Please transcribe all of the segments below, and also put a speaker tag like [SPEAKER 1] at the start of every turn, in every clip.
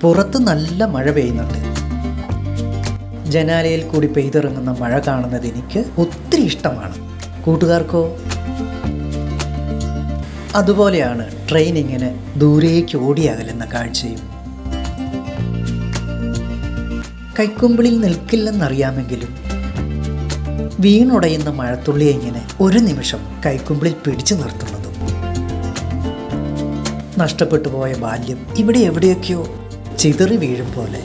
[SPEAKER 1] പുറത്ത് നല്ല മഴ പെയ്യുന്നുണ്ട് ജനാലയിൽ കൂടി പെയ്തിറങ്ങുന്ന മഴ കാണുന്നത് എനിക്ക് ഒത്തിരി ഇഷ്ടമാണ് കൂട്ടുകാർക്കോ അതുപോലെയാണ് ട്രെയിൻ ഇങ്ങനെ ദൂരേക്ക് ഓടിയകലുന്ന കാഴ്ചയും കൈക്കുമ്പിളിൽ നിൽക്കില്ലെന്നറിയാമെങ്കിലും വീണുടയുന്ന മഴത്തുള്ളിയെ ഇങ്ങനെ ഒരു നിമിഷം കൈക്കുമ്പിളിൽ പിടിച്ചു നിർത്തുന്നതും നഷ്ടപ്പെട്ടു പോയ ബാല്യം ഇവിടെ എവിടെയൊക്കെയോ ചിതറി വീഴും പോലെ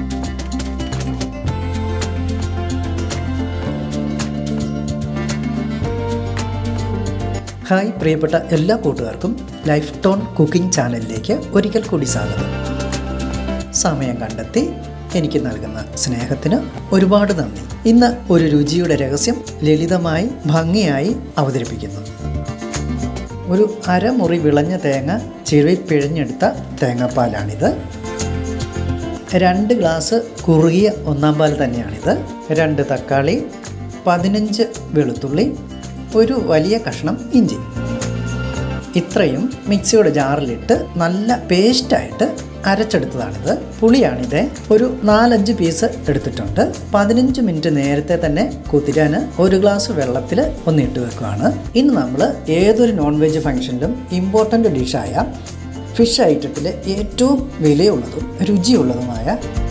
[SPEAKER 1] ഹായ് പ്രിയപ്പെട്ട എല്ലാ കൂട്ടുകാർക്കും ലൈഫ് ടോൺ കുക്കിംഗ് ചാനലിലേക്ക് ഒരിക്കൽ കൂടി സ്വാഗതം സമയം കണ്ടെത്തി എനിക്ക് നൽകുന്ന സ്നേഹത്തിന് ഒരുപാട് നന്ദി ഇന്ന് ഒരു രുചിയുടെ രഹസ്യം ലളിതമായി ഭംഗിയായി അവതരിപ്പിക്കുന്നു ഒരു അരമുറി വിളഞ്ഞ തേങ്ങ ചിരുവി പിഴഞ്ഞെടുത്ത തേങ്ങാപ്പാലാണിത് രണ്ട് ഗ്ലാസ് കുറുകിയ ഒന്നാം പാൽ തന്നെയാണിത് രണ്ട് തക്കാളി പതിനഞ്ച് വെളുത്തുള്ളി ഒരു വലിയ കഷ്ണം ഇഞ്ചി ഇത്രയും മിക്സിയുടെ ജാറിലിട്ട് നല്ല പേസ്റ്റായിട്ട് അരച്ചെടുത്തതാണിത് പുളിയാണിത് ഒരു നാലഞ്ച് പീസ് എടുത്തിട്ടുണ്ട് പതിനഞ്ച് മിനിറ്റ് നേരത്തെ തന്നെ കുതിരാൻ ഒരു ഗ്ലാസ് വെള്ളത്തിൽ ഒന്നിട്ട് വെക്കുകയാണ് ഇന്ന് നമ്മൾ ഏതൊരു നോൺ വെജ് ഫംഗ്ഷനിലും ഇമ്പോർട്ടൻ്റ് ഡിഷായ ഫിഷ് ഐറ്റത്തിൽ ഏറ്റവും വിലയുള്ളതും രുചിയുള്ളതുമായ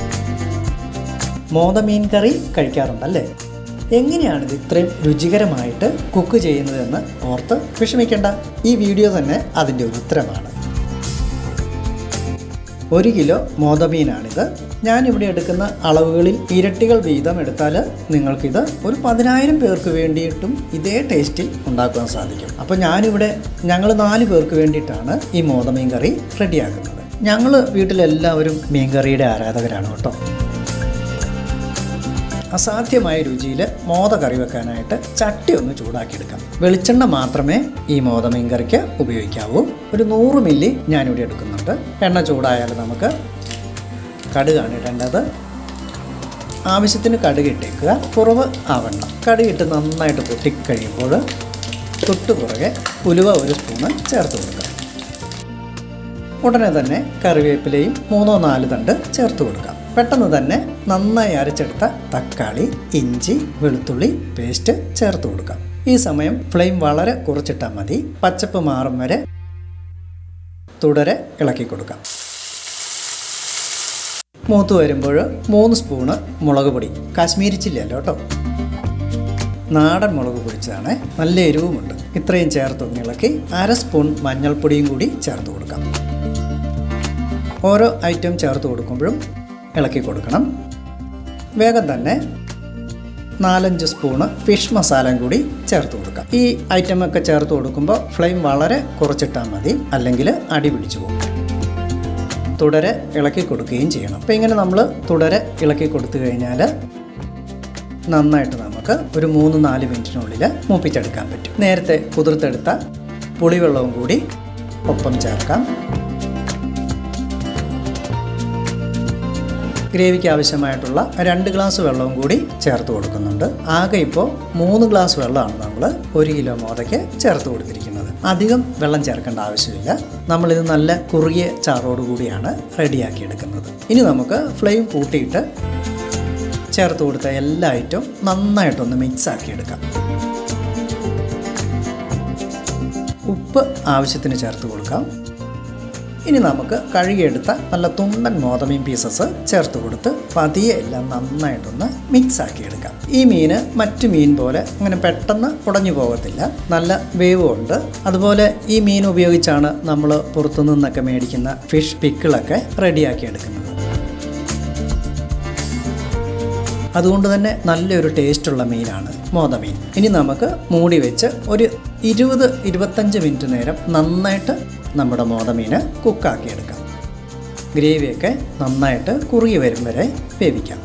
[SPEAKER 1] മോദമീൻ കറി കഴിക്കാറുണ്ടല്ലേ എങ്ങനെയാണിത് ഇത്രയും രുചികരമായിട്ട് കുക്ക് ചെയ്യുന്നതെന്ന് ഓർത്ത് വിഷമിക്കേണ്ട ഈ വീഡിയോ തന്നെ അതിൻ്റെ ഒരു ഉത്തരമാണ് ഒരു കിലോ മോദമീനാണിത് ഞാനിവിടെ എടുക്കുന്ന അളവുകളിൽ ഇരട്ടികൾ വീതം എടുത്താൽ നിങ്ങൾക്കിത് ഒരു പതിനായിരം പേർക്ക് വേണ്ടിയിട്ടും ഇതേ ടേസ്റ്റിൽ ഉണ്ടാക്കാൻ സാധിക്കും അപ്പോൾ ഞാനിവിടെ ഞങ്ങൾ നാല് പേർക്ക് വേണ്ടിയിട്ടാണ് ഈ മോദമീൻ കറി റെഡിയാക്കുന്നത് ഞങ്ങൾ വീട്ടിലെല്ലാവരും മീൻകറിയുടെ ആരാധകരാണ് കേട്ടോ അസാധ്യമായ രുചിയിൽ മോദ കറി വെക്കാനായിട്ട് ചട്ടി ഒന്ന് ചൂടാക്കിയെടുക്കാം വെളിച്ചെണ്ണ മാത്രമേ ഈ മോദ മീൻ കറിക്ക് ഉപയോഗിക്കാവൂ ഒരു നൂറ് മില്ലി ഞാനിവിടെ എടുക്കുന്നുണ്ട് എണ്ണ ചൂടായാൽ നമുക്ക് കടുകാണ് ഇടേണ്ടത് ആവശ്യത്തിന് കടുക് ഇട്ടേക്കുക കുറവ് ആവണ്ട കടുകിട്ട് നന്നായിട്ട് പൊട്ടിക്കഴിയുമ്പോൾ തൊട്ട് പുറകെ ഉലുവ ഒരു സ്പൂണ് ചേർത്ത് കൊടുക്കുക ഉടനെ തന്നെ കറിവേപ്പിലയും മൂന്നോ നാല് തണ്ട് ചേർത്ത് കൊടുക്കാം പെട്ടെന്ന് തന്നെ നന്നായി അരച്ചെടുത്ത തക്കാളി ഇഞ്ചി വെളുത്തുള്ളി പേസ്റ്റ് ചേർത്ത് കൊടുക്കാം ഈ സമയം ഫ്ലെയിം വളരെ കുറച്ചിട്ടാൽ മതി പച്ചപ്പ് മാറും വരെ തുടരെ ഇളക്കി കൊടുക്കാം മൂത്ത് വരുമ്പോൾ മൂന്ന് സ്പൂണ് മുളക് പൊടി കാശ്മീരി ചില്ലല്ലോ കേട്ടോ നാടൻ മുളക് പൊടിച്ചതാണ് നല്ല എരിവുമുണ്ട് ഇത്രയും ചേർത്ത് ഇളക്കി അര സ്പൂൺ മഞ്ഞൾപ്പൊടിയും കൂടി ചേർത്ത് കൊടുക്കാം ഓരോ ഐറ്റം ചേർത്ത് കൊടുക്കുമ്പോഴും ഇളക്കി കൊടുക്കണം വേഗം തന്നെ നാലഞ്ച് സ്പൂണ് ഫിഷ് മസാലയും കൂടി ചേർത്ത് കൊടുക്കാം ഈ ഐറ്റമൊക്കെ ചേർത്ത് കൊടുക്കുമ്പോൾ ഫ്ലെയിം വളരെ കുറച്ചിട്ടാൽ മതി അല്ലെങ്കിൽ അടി പിടിച്ചു പോകും തുടരെ ഇളക്കി കൊടുക്കുകയും ചെയ്യണം അപ്പോൾ ഇങ്ങനെ നമ്മൾ തുടരെ ഇളക്കി കൊടുത്തു കഴിഞ്ഞാൽ നന്നായിട്ട് നമുക്ക് ഒരു മൂന്ന് നാല് മിനിറ്റിനുള്ളിൽ മൂപ്പിച്ചെടുക്കാൻ പറ്റും നേരത്തെ കുതിർത്തെടുത്ത പുളിവെള്ളവും കൂടി ഒപ്പം ചേർക്കാം ഗ്രേവിക്ക് ആവശ്യമായിട്ടുള്ള രണ്ട് ഗ്ലാസ് വെള്ളവും കൂടി ചേർത്ത് കൊടുക്കുന്നുണ്ട് ആകെ ഇപ്പോൾ മൂന്ന് ഗ്ലാസ് വെള്ളമാണ് നമ്മൾ ഒരു കിലോ മോതയ്ക്ക് ചേർത്ത് കൊടുത്തിരിക്കുന്നത് അധികം വെള്ളം ചേർക്കേണ്ട ആവശ്യമില്ല നമ്മളിത് നല്ല കുറുകിയ ചാറോട് കൂടിയാണ് റെഡിയാക്കി എടുക്കുന്നത് ഇനി നമുക്ക് ഫ്ലെയിം കൂട്ടിയിട്ട് ചേർത്ത് കൊടുത്ത എല്ലാ ഐറ്റവും നന്നായിട്ടൊന്ന് മിക്സ് ആക്കി എടുക്കാം ഉപ്പ് ആവശ്യത്തിന് ചേർത്ത് കൊടുക്കാം ഇനി നമുക്ക് കഴുകിയെടുത്ത നല്ല തുണ്ടൻ മോതമീൻ പീസസ് ചേർത്ത് കൊടുത്ത് പതിയെ എല്ലാം നന്നായിട്ടൊന്ന് മിക്സ് ആക്കി എടുക്കാം ഈ മീന് മറ്റു മീൻ പോലെ അങ്ങനെ പെട്ടെന്ന് ഉടഞ്ഞു പോകത്തില്ല നല്ല വേവും ഉണ്ട് അതുപോലെ ഈ മീൻ ഉപയോഗിച്ചാണ് നമ്മൾ പുറത്തു നിന്നൊക്കെ മേടിക്കുന്ന ഫിഷ് പിക്കിളൊക്കെ റെഡിയാക്കി എടുക്കുന്നത് അതുകൊണ്ട് തന്നെ നല്ലൊരു ടേസ്റ്റുള്ള മീനാണ് മോതമീൻ ഇനി നമുക്ക് മൂടി വെച്ച് ഒരു ഇരുപത് ഇരുപത്തഞ്ച് മിനിറ്റ് നേരം നന്നായിട്ട് നമ്മുടെ മോതമീന് കുക്കാക്കി എടുക്കാം ഗ്രേവിയൊക്കെ നന്നായിട്ട് കുറുകി വരും വരെ വേവിക്കാം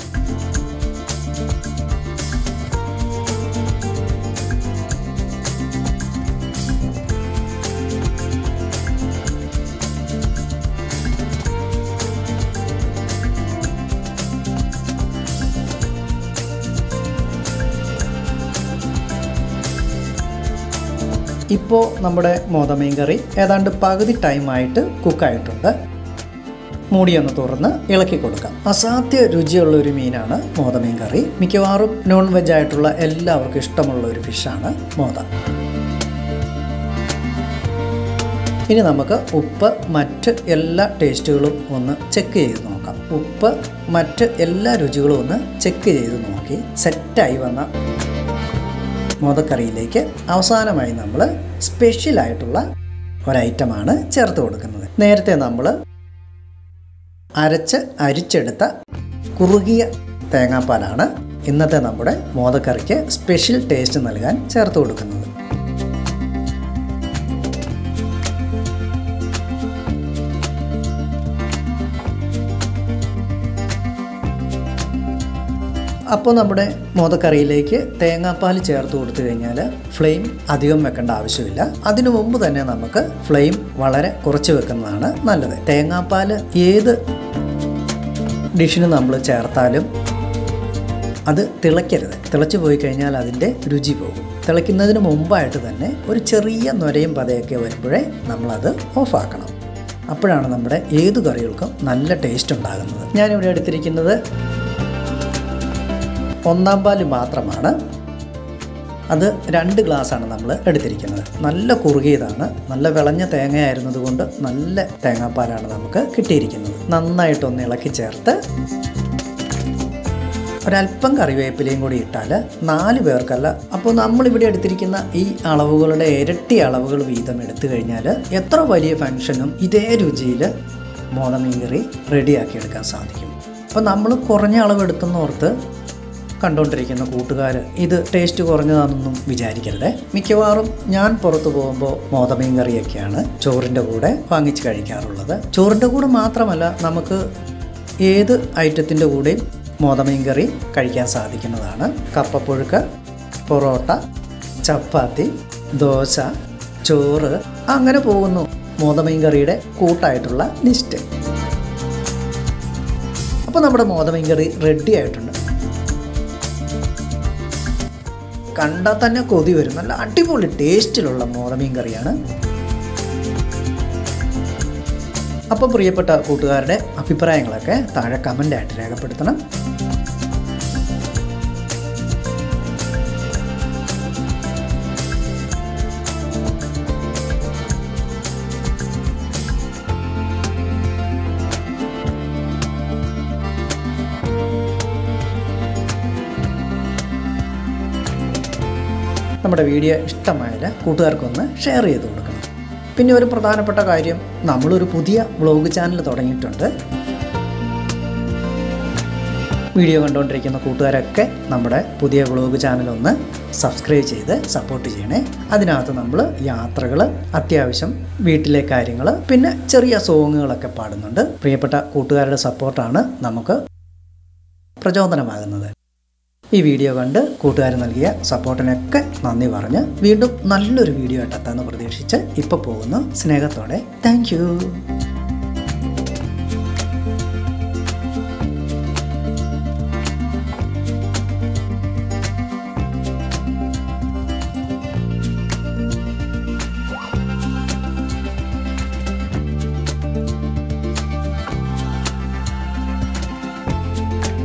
[SPEAKER 1] ഇപ്പോൾ നമ്മുടെ മോതമീൻ കറി ഏതാണ്ട് പകുതി ടൈമായിട്ട് കുക്കായിട്ടുണ്ട് മൂടി ഒന്ന് തുറന്ന് ഇളക്കി കൊടുക്കാം അസാധ്യ രുചിയുള്ള ഒരു മീനാണ് മോതമീൻ കറി മിക്കവാറും നോൺ വെജ് ആയിട്ടുള്ള എല്ലാവർക്കും ഇഷ്ടമുള്ള ഒരു ഫിഷാണ് മോത ഇനി നമുക്ക് ഉപ്പ് മറ്റ് എല്ലാ ടേസ്റ്റുകളും ഒന്ന് ചെക്ക് ചെയ്ത് നോക്കാം ഉപ്പ് മറ്റ് എല്ലാ രുചികളും ഒന്ന് ചെക്ക് ചെയ്ത് നോക്കി സെറ്റായി വന്ന മോദക്കറിയിലേക്ക് അവസാനമായി നമ്മൾ സ്പെഷ്യലായിട്ടുള്ള ഒരൈറ്റമാണ് ചേർത്ത് കൊടുക്കുന്നത് നേരത്തെ നമ്മൾ അരച്ച് അരിച്ചെടുത്ത കുറുകിയ തേങ്ങാപ്പാലാണ് ഇന്നത്തെ നമ്മുടെ മോദക്കറിക്ക് സ്പെഷ്യൽ ടേസ്റ്റ് നൽകാൻ ചേർത്ത് കൊടുക്കുന്നത് അപ്പോൾ നമ്മുടെ മോദക്കറിയിലേക്ക് തേങ്ങാപ്പാൽ ചേർത്ത് കൊടുത്തു കഴിഞ്ഞാൽ ഫ്ലെയിം അധികം വെക്കേണ്ട ആവശ്യമില്ല അതിനു മുമ്പ് തന്നെ നമുക്ക് ഫ്ലെയിം വളരെ കുറച്ച് വെക്കുന്നതാണ് നല്ലത് തേങ്ങാപ്പാൽ ഏത് ഡിഷിന് നമ്മൾ ചേർത്താലും അത് തിളയ്ക്കരുത് തിളച്ച് പോയി കഴിഞ്ഞാൽ അതിൻ്റെ രുചി പോകും തിളയ്ക്കുന്നതിന് മുമ്പായിട്ട് തന്നെ ഒരു ചെറിയ നൊരയും പതയൊക്കെ വരുമ്പോഴേ നമ്മളത് ഓഫാക്കണം അപ്പോഴാണ് നമ്മുടെ ഏത് കറികൾക്കും നല്ല ടേസ്റ്റ് ഉണ്ടാകുന്നത് ഞാനിവിടെ എടുത്തിരിക്കുന്നത് ഒന്നാം പാല് മാത്രമാണ് അത് രണ്ട് ഗ്ലാസ്സാണ് നമ്മൾ എടുത്തിരിക്കുന്നത് നല്ല കുറുകിയതാണ് നല്ല വിളഞ്ഞ തേങ്ങയായിരുന്നത് കൊണ്ട് നല്ല തേങ്ങാപ്പാലാണ് നമുക്ക് കിട്ടിയിരിക്കുന്നത് നന്നായിട്ടൊന്ന് ഇളക്കി ചേർത്ത് ഒരല്പം കറിവേപ്പിലയും കൂടി ഇട്ടാൽ നാല് പേർക്കല്ല അപ്പോൾ നമ്മളിവിടെ എടുത്തിരിക്കുന്ന ഈ അളവുകളുടെ ഇരട്ടി അളവുകൾ വീതം എടുത്തു കഴിഞ്ഞാൽ എത്ര വലിയ ഫംഗ്ഷനും ഇതേ രുചിയിൽ മോദമീൻ കറി റെഡിയാക്കി എടുക്കാൻ സാധിക്കും അപ്പോൾ നമ്മൾ കുറഞ്ഞ അളവ് എടുത്തെന്നോർത്ത് കണ്ടുകൊണ്ടിരിക്കുന്ന കൂട്ടുകാർ ഇത് ടേസ്റ്റ് കുറഞ്ഞതാണെന്നൊന്നും വിചാരിക്കരുത് മിക്കവാറും ഞാൻ പുറത്തു പോകുമ്പോൾ മോദമീൻ കറിയൊക്കെയാണ് ചോറിൻ്റെ കൂടെ വാങ്ങിച്ച് കഴിക്കാറുള്ളത് ചോറിൻ്റെ കൂടെ മാത്രമല്ല നമുക്ക് ഏത് ഐറ്റത്തിൻ്റെ കൂടെയും മോദമീൻ കറി കഴിക്കാൻ സാധിക്കുന്നതാണ് കപ്പപ്പുഴുക്ക് പൊറോട്ട ചപ്പാത്തി ദോശ ചോറ് അങ്ങനെ പോകുന്നു മോദമീൻ കറിയുടെ കൂട്ടായിട്ടുള്ള ലിസ്റ്റ് അപ്പോൾ നമ്മുടെ മോദമീൻ കറി റെഡി ആയിട്ടുണ്ട് കണ്ടാൽ തന്നെ കൊതി വരും നല്ല അടിപൊളി ടേസ്റ്റിലുള്ള മോദമീൻ കറിയാണ് അപ്പോൾ പ്രിയപ്പെട്ട കൂട്ടുകാരുടെ അഭിപ്രായങ്ങളൊക്കെ താഴെ കമൻ്റായിട്ട് രേഖപ്പെടുത്തണം നമ്മുടെ വീഡിയോ ഇഷ്ടമായാൽ കൂട്ടുകാർക്കൊന്ന് ഷെയർ ചെയ്ത് കൊടുക്കണം പിന്നെ ഒരു പ്രധാനപ്പെട്ട കാര്യം നമ്മളൊരു പുതിയ വ്ളോഗ് ചാനൽ തുടങ്ങിയിട്ടുണ്ട് വീഡിയോ കണ്ടുകൊണ്ടിരിക്കുന്ന കൂട്ടുകാരൊക്കെ നമ്മുടെ പുതിയ വ്ളോഗ് ചാനൽ ഒന്ന് സബ്സ്ക്രൈബ് ചെയ്ത് സപ്പോർട്ട് ചെയ്യണേ അതിനകത്ത് നമ്മൾ യാത്രകൾ അത്യാവശ്യം വീട്ടിലെ കാര്യങ്ങൾ പിന്നെ ചെറിയ സോങ്ങുകളൊക്കെ പാടുന്നുണ്ട് പ്രിയപ്പെട്ട കൂട്ടുകാരുടെ സപ്പോർട്ടാണ് നമുക്ക് പ്രചോദനമാകുന്നത് ഈ വീഡിയോ കണ്ട് കൂട്ടുകാർ നൽകിയ സപ്പോർട്ടിനൊക്കെ നന്ദി പറഞ്ഞ് വീണ്ടും നല്ലൊരു വീഡിയോ ആയിട്ടെത്താമെന്ന് പ്രതീക്ഷിച്ച് ഇപ്പോൾ പോകുന്നു സ്നേഹത്തോടെ താങ്ക്